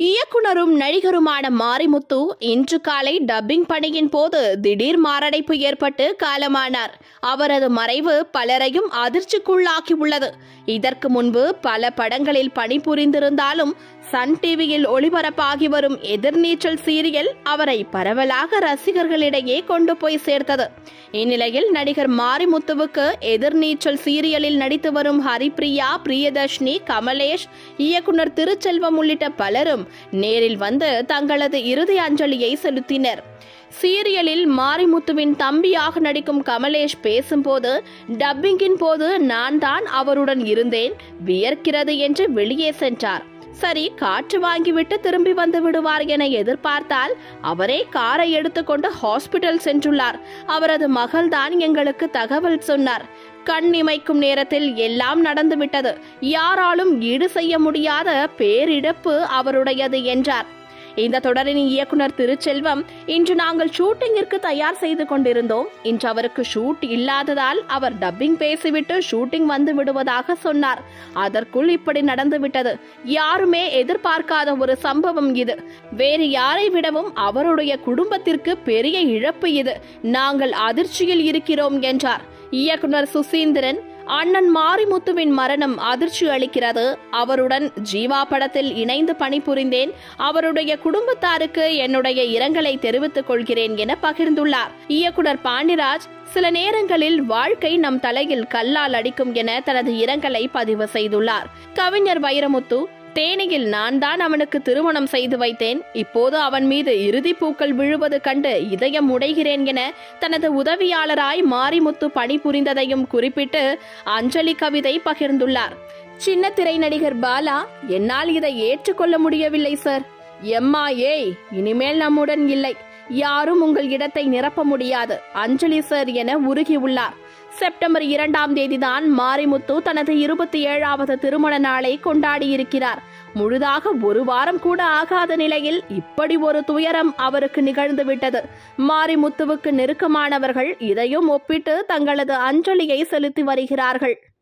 இயக்குனரும் நடிகருமான மாரிமுத்து இன்று காலை டப்பிங் பணியின் போது திடீர் மாரடைப்பு ஏற்பட்டு காலமானார் அவரது மறைவு பலரையும் அதிர்ச்சிக்குள்ளாக்கியுள்ளது இதற்கு முன்பு பல படங்களில் பணிபுரிந்திருந்தாலும் சன் டிவியில் ஒளிபரப்பாகி வரும் எதிர்நீச்சல் சீரியல் அவரை பரவலாக ரசிகர்களிடையே கொண்டு போய் சேர்த்தது இந்நிலையில் நடிகர் மாரிமுத்துவுக்கு எதிர்நீச்சல் சீரியலில் நடித்து வரும் ஹரிப்ரியா பிரியதர்ஷினி கமலேஷ் இயக்குனர் திருச்செல்வம் உள்ளிட்ட பலரும் நேரில் வந்து தங்களது இறுதி அஞ்சலியை செலுத்தினர் சீரியலில் மாரிமுத்துவின் தம்பியாக நடிக்கும் கமலேஷ் பேசும்போது டப்பிங்கின் போது நான் தான் அவருடன் இருந்தேன் வியர்க்கிறது என்று வெளியே சென்றார் சரி காற்று வாங்கிவிட்டு திரும்பி வந்து விடுவார் என எதிர்பார்த்தால் அவரே காரை எடுத்துக்கொண்டு ஹாஸ்பிட்டல் சென்றுள்ளார் அவரது மகள்தான் எங்களுக்கு தகவல் சொன்னார் கண் இமைக்கும் நேரத்தில் எல்லாம் நடந்துவிட்டது யாராலும் ஈடு செய்ய முடியாத பேரிழப்பு அவருடையது என்றார் இந்த தொடரின் இயக்குனர் திருச்செல்வம் இன்று நாங்கள் ஷூட்டிங்கிற்கு தயார் செய்து கொண்டிருந்தோம் இன்று அவருக்கு ஷூட் இல்லாததால் அவர் டப்பிங் பேசிவிட்டு ஷூட்டிங் வந்து விடுவதாக சொன்னார் அதற்குள் இப்படி நடந்துவிட்டது யாருமே எதிர்பார்க்காத ஒரு சம்பவம் இது வேறு யாரை விடவும் அவருடைய குடும்பத்திற்கு பெரிய இழப்பு இது நாங்கள் அதிர்ச்சியில் இருக்கிறோம் என்றார் இயக்குனர் சுசீந்திரன் அண்ணன் மாரிமுத்துவின் மரணம் அதிர்ச்சி அளிக்கிறது அவருடன் ஜீவா படத்தில் இணைந்து பணிபுரிந்தேன் அவருடைய குடும்பத்தாருக்கு என்னுடைய இரங்கலை தெரிவித்துக் கொள்கிறேன் என பகிர்ந்துள்ளார் இயக்குனர் பாண்டிராஜ் சில நேரங்களில் வாழ்க்கை நம் தலையில் கல்லால் அடிக்கும் என தனது இரங்கலை பதிவு செய்துள்ளார் கவிஞர் வைரமுத்து தேனியில் நான் தான் அவனுக்கு திருமணம் செய்து வைத்தேன் இப்போது அவன் மீது இறுதி பூக்கள் விழுவது கண்டு இதயம் உடைகிறேன் என தனது உதவியாளராய் மாரிமுத்து பணிபுரிந்ததையும் குறிப்பிட்டு அஞ்சலி கவிதை பகிர்ந்துள்ளார் சின்ன திரை நடிகர் பாலா என்னால் இதை ஏற்றுக்கொள்ள முடியவில்லை சார் எம்மா ஏய் இனிமேல் நம்முடன் இல்லை யாரும் உங்கள் இடத்தை நிரப்ப முடியாது அஞ்சலி சார் என உருகியுள்ளார் செப்டம்பர் இரண்டாம் தேதிதான் மாரிமுத்து தனது இருபத்தி ஏழாவது திருமண நாளை கொண்டாடியிருக்கிறார் முழுதாக ஒரு வாரம் கூட ஆகாத நிலையில் இப்படி ஒரு துயரம் அவருக்கு நிகழ்ந்து விட்டது மாரிமுத்துவுக்கு நெருக்கமானவர்கள் இதையும் ஒப்பிட்டு தங்களது அஞ்சலியை செலுத்தி வருகிறார்கள்